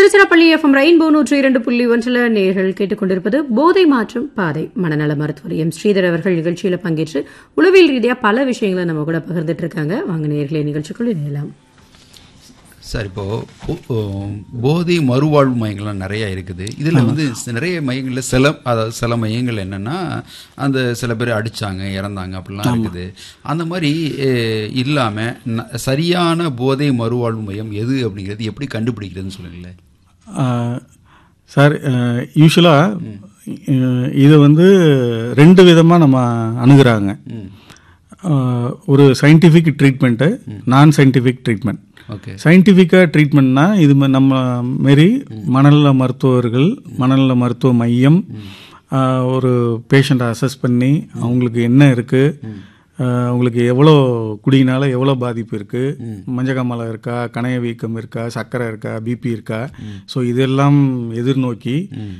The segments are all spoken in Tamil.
திருச்சிராப்பள்ளி எஃப்எம் ரெயின்போ நூற்றி இரண்டு புள்ளி ஒன்றில் நேர்கள் கேட்டுக்கொண்டிருப்பது போதை மாற்றும் பாதை மனநல மருத்துவர் எம் ஸ்ரீதர் அவர்கள் நிகழ்ச்சியில பங்கேற்று உளவியல் ரீதியா பல விஷயங்களை நம்ம கூட பகிர்ந்துட்டு இருக்காங்க வாங்க நேர்களே நிகழ்ச்சிக்குள் இணையலாம் சார் இப்போ போ- ஓ, போதை மறுவாழ்வு மையங்கள்லாம் நிறைய இருக்குது இதில் வந்து ச- நிறைய மையங்களில் சில அதாவது சில மையங்கள் என்னன்னா அந்த சில பேர் அடிச்சாங்க இறந்தாங்க அப்படிலாம் இருக்குது அந்த மாதிரி அஹ், இல்லாம ந- சரியான போதை மறுவாழ்வு மையம் எது அப்படிங்கிறது எப்படி கண்டுபிடிக்கிறதுன்னு சொல்லுங்களேன் சார் யூஸ்வலாக இது வந்து ரெண்டு விதமாக நம்ம அணுகுறாங்க அஹ், ஒரு சயின்டிஃபிக் ட்ரீட்மெண்ட்டு நான் சயின்டிஃபிக் ட்ரீட்மெண்ட் ஓகே சயின்டிஃபிக்காக ட்ரீட்மெண்ட்னா இது ம- நம்ம மாரி மனநல மருத்துவர்கள் மனநல மருத்துவ மையம் ஆஹ், ஒரு பேஷண்ட்டை அசஸ் பண்ணி அவங்களுக்கு என்ன இருக்குது அவங்களுக்கு எவ்வளோ குடியினால எவ்வளோ பாதிப்பு இருக்குது மஞ்சக்காமலை இருக்கா கணைய வீக்கம் இருக்கா சர்க்கரை இருக்கா பிபி இருக்கா ஸோ இதெல்லாம் எதிர்நோக்கி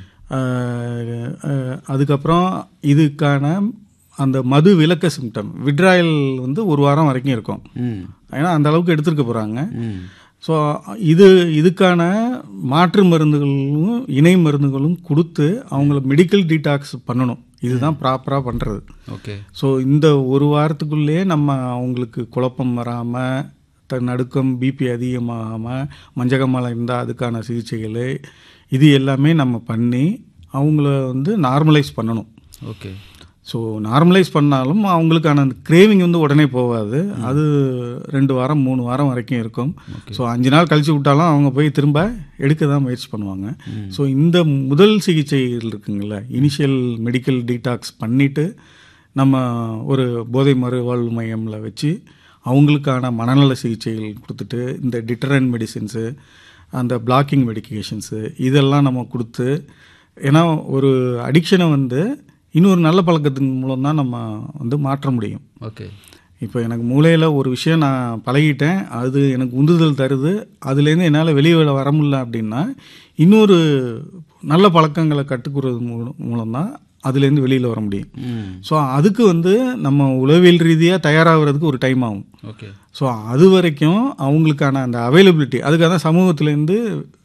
ஆஹ், ஆஹ், அதுக்கப்புறம் இதுக்கான அந்த மது விலக்க சிம்டம் விட்ராயல் வந்து ஒரு வாரம் வரைக்கும் இருக்கும் ம் ஏன்னா அந்த அளவுக்கு எடுத்துருக்க போகிறாங்க ம் ஸோ இது இதுக்கான மாற்று மருந்துகளும் இணை மருந்துகளும் கொடுத்து அவங்கள மெடிக்கல் டீடாக்ஸ் பண்ணணும் இதுதான் ப்ராப்பராக பண்ணுறது ஓகே ஸோ இந்த ஒரு வாரத்துக்குள்ளேயே நம்ம அவங்களுக்கு குழப்பம் வராமல் த நடுக்கம் பிபி அதிகமாகாமல் மஞ்சகமலை இருந்தால் அதுக்கான சிகிச்சைகள் இது எல்லாமே நம்ம பண்ணி அவங்கள வந்து நார்மலைஸ் பண்ணணும் ஓகே ஸோ நார்மலைஸ் பண்ணாலும் அவங்களுக்கான அந்த கிரேவிங் வந்து உடனே போகாது அது ரெண்டு வாரம் மூணு வாரம் வரைக்கும் இருக்கும் ஸோ அஞ்சு நாள் கழிச்சு விட்டாலும் அவங்க போய் திரும்ப எடுக்க தான் முயற்சி பண்ணுவாங்க ஸோ இந்த முதல் சிகிச்சைகள் இருக்குங்கள இனிஷியல் மெடிக்கல் டீடாக்ஸ் பண்ணிவிட்டு நம்ம ஒரு போதை மறுவாழ்வு மையமில் வச்சு அவங்களுக்கான மனநல சிகிச்சைகள் கொடுத்துட்டு இந்த டிட்டரன் மெடிசின்ஸு அந்த பிளாக்கிங் மெடிக்கேஷன்ஸு இதெல்லாம் நம்ம கொடுத்து ஏன்னா ஒரு அடிக்ஷனை வந்து இன்னொரு நல்ல பழக்கத்தின் மூலம் தான் நம்ம வந்து மாற்ற முடியும் ஓகே இப்போ எனக்கு மூளையில் ஒரு விஷயம் நான் பழகிட்டேன் அது எனக்கு உந்துதல் தருது அதுலேருந்து என்னால் வெளியே வர முடியல அப்படின்னா இன்னொரு நல்ல பழக்கங்களை கற்றுக்கிறது மூலம் மூலம்தான் அதுலேருந்து வெளியில் வர முடியும் ம் ஸோ அதுக்கு வந்து நம்ம உளவியல் ரீதியாக தயாராகிறதுக்கு ஒரு டைம் ஆகும் ஓகே ஸோ அது வரைக்கும் அவங்களுக்கான அந்த அவைலபிலிட்டி அதுக்காக தான் சமூகத்திலேருந்து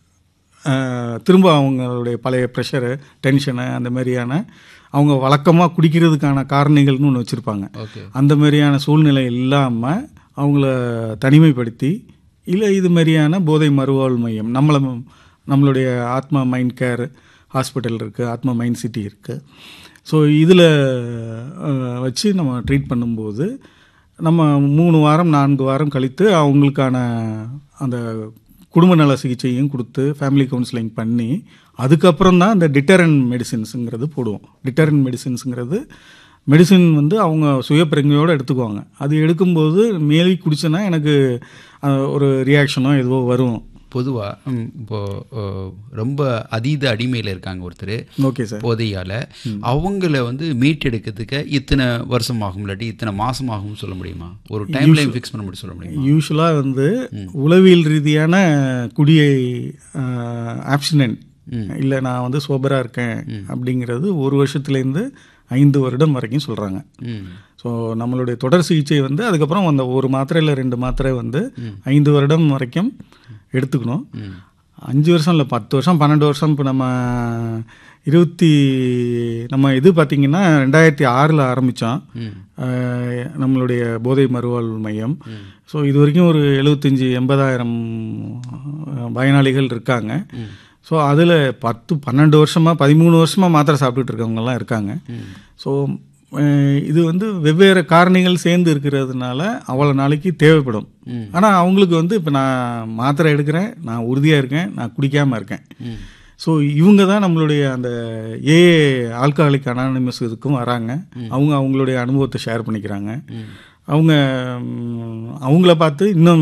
அஹ், திரும்ப அவங்களுடைய பழைய ப்ரெஷரு டென்ஷனு அந்த மாதிரியான அவங்க வழக்கமாக குடிக்கிறதுக்கான காரணிகள்னு ஒன்று வச்சுருப்பாங்க ஓகே அந்த மாதிரியான சூழ்நிலை இல்லாமல் அவங்கள தனிமைப்படுத்தி இல்லை இது மாதிரியான போதை மறுவாழ்வு மையம் நம்மளை நம்மளுடைய ஆத்மா மைண்ட் கேர் ஹாஸ்பிட்டல் இருக்குது ஆத்மா மைண்ட் சிட்டி இருக்குது ஸோ இதில் வச்சு நம்ம ட்ரீட் பண்ணும்போது நம்ம மூணு வாரம் நான்கு வாரம் கழித்து அவங்களுக்கான அந்த குடும்ப நல சிகிச்சையும் கொடுத்து ஃபேமிலி கவுன்சிலிங் பண்ணி அதுக்கப்புறம் தான் அந்த டிட்டரன் மெடிசின்ஸுங்கிறது போடுவோம் டிட்டரன் மெடிசின்ஸுங்கிறது மெடிசின் வந்து அவங்க சுயப்பிரங்கையோடு எடுத்துக்குவாங்க அது எடுக்கும்போது மேலி குடிச்சேன்னா எனக்கு அஹ், ஒரு ரியாக்ஷனோ எதுவோ வரும் பொதுவாக இப்போ அஹ், ரொம்ப அதீத அடிமையில் இருக்காங்க ஒருத்தர் ஓகே சார் போதையால அவங்கள வந்து மீட்டெடுக்கிறதுக்கு இத்தனை வருஷம் ஆகும் இல்லாட்டி இத்தனை மாசம் ஆகும்னு சொல்ல முடியுமா ஒரு டைம் லைன் ஃபிக்ஸ் பண்ண முடியும் சொல்ல முடியுமா யூஸ்வலாக வந்து உளவியல் ரீதியான குடியை ஆப்ஷனன்ட் இல்லை நான் வந்து சோபராக இருக்கேன் அப்படிங்கிறது ஒரு வருஷத்துலேருந்து ஐந்து வருடம் வரைக்கும் சொல்கிறாங்க ம் ஸோ நம்மளுடைய தொடர் சிகிச்சை வந்து அதுக்கப்புறம் அந்த ஒரு மாத்திரை இல்லை ரெண்டு மாத்திரை வந்து ஐந்து வருடம் வரைக்கும் எடுத்துக்கணும் அஞ்சு வருஷம் இல்லை பத்து வருஷம் பன்னெண்டு வருஷம் இப்போ நம்ம இருபத்தி நம்ம இது பார்த்திங்கன்னா ரெண்டாயிரத்தி ஆறில் ஆரம்பித்தோம் நம்மளுடைய போதை மறுவாழ்வு மையம் ஸோ இது வரைக்கும் ஒரு எழுபத்தஞ்சி எண்பதாயிரம் பயனாளிகள் இருக்காங்க ஸோ அதில் பத்து பன்னெண்டு வருஷமாக பதிமூணு வருஷமாக மாத்திரை சாப்பிட்டுட்டு இருக்கவங்கலாம் இருக்காங்க ஸோ அஹ் இது வந்து வெவ்வேறு காரணிகள் சேர்ந்து இருக்கிறதுனால அவ்வளோ நாளைக்கு தேவைப்படும் ஆனால் அவங்களுக்கு வந்து இப்போ நான் மாத்திரை எடுக்கிறேன் நான் உறுதியாக இருக்கேன் நான் குடிக்காமல் இருக்கேன் ஸோ இவங்க தான் நம்மளுடைய அந்த ஏ ஆல்கஹாலிக் அனானிமஸ் இதுக்கும் வராங்க அவங்க அவங்களுடைய அனுபவத்தை ஷேர் பண்ணிக்கிறாங்க அவங்க ம், அவங்கள பார்த்து இன்னும்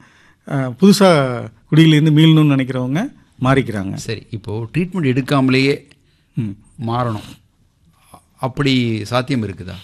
புதுசாக குடியிலேருந்து மீளணும்னு நினைக்கிறவங்க மாறிக்கிறாங்க சரி இப்போ ட்ரீட்மெண்ட் எடுக்காமலேயே ம் மாறணும் அப்படி சாத்தியம் இருக்குதா